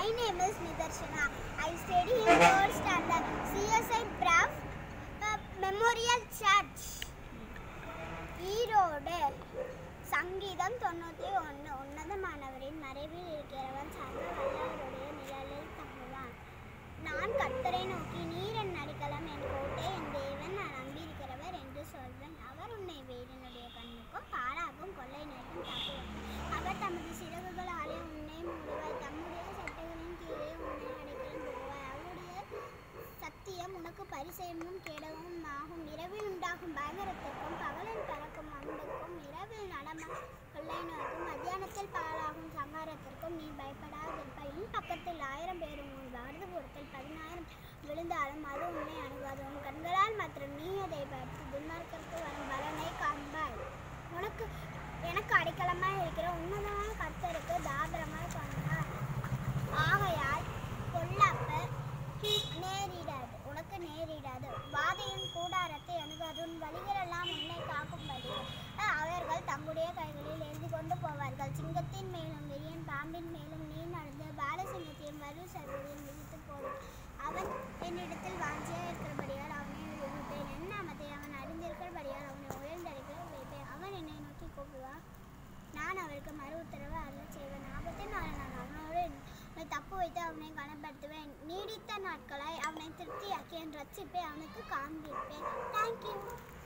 My name is Nidarshana. I study in third standard CSI Brav uh, Memorial Church. Erode சங்கீதம் தொண்ணூற்றி ஒன்று உன்னதமானவரின் மறைவில் இருக்கிறவன் சர்வ வல்லவருடைய நிழலில் தங்குவான் நான் கர்த்தரை நோக்கி நீர் என் அடிக்கலம் என் கோட்டை என் தேவன் நான் நம்பியிருக்கிறவர் என்று சொல்வேன் அவர் உன்னை வேடனுடைய கண்ணுக்கும் பாழாகும் கொள்ளை நோய்க்கும் தப்புவார் அவர் தமது சிறகுகளாலே உன்னை மூடுவார் தம்முடைய சட்டைகளின் கீழே உன்னை அடைக்கலம் போடுவார் அவருடைய சத்தியம் உனக்கு பரிசயமும் கேடவும் ஆகும் இரவில் உண்டாகும் பயங்கரத்திற்கும் பகலில் பறக்கும் அம்புக்கும் இரவில் நடமா கொள்ளை நோய்க்கும் மத்தியானத்தில் பாழாகும் சங்காரத்திற்கும் நீ பயப்படாதிருப்பாய் உன் பக்கத்தில் ஆயிரம் பேரும் உன் வலது புறத்தில் பதினாயிரம் விழுந்தாலும் அது உன்னை அணுகாது உன் கண்களால் மாத்திரம் நீ அதை பார்த்து துன்மார்க்கருக்கு வரும் பலனை காண்பாய் உனக்கு எனக்கு அடைக்கலமாய் இருக்கிற உன்னதமான கர்த்தருக்கு தாபரமாய் காண்பாய் ஆகையால் பொல்லாப்பு நேரிடாது உனக்கு நேரிடாது வாதையின் கூடாரத்தை அணுகாது உன் வழிகளெல்லாம் உன்னை காக்கும்படி அவர்கள் தம்முடைய கைகளில் எழுதி கொண்டு போவார்கள் சிங்கத்தின் மேலும் விரியன் பாம்பின் மேலும் நீ நடந்து பாலசிங்கத்தையும் வலு சர்வதையும் விதித்து போடும் அவன் என்னிடத்தில் வாஞ்சியாக இருக்கிறபடியால் அவனை விடுவிப்பேன் என் நாமத்தை அவன் அறிந்திருக்கிறபடியால் அவனை உயர்ந்தடைக்க வைப்பேன் அவன் என்னை நோக்கி கூப்பிடுவான் நான் அவருக்கு மறு உத்தரவு அருள் செய்வேன் ஆபத்தின் நாள் நான் அவனோடு அவனை தப்பு வைத்து அவனை கனப்படுத்துவேன் நீடித்த நாட்களை அவனை திருப்தியாக்கி என் ரட்சிப்பை அவனுக்கு காண்பிப்பேன் தேங்க்யூ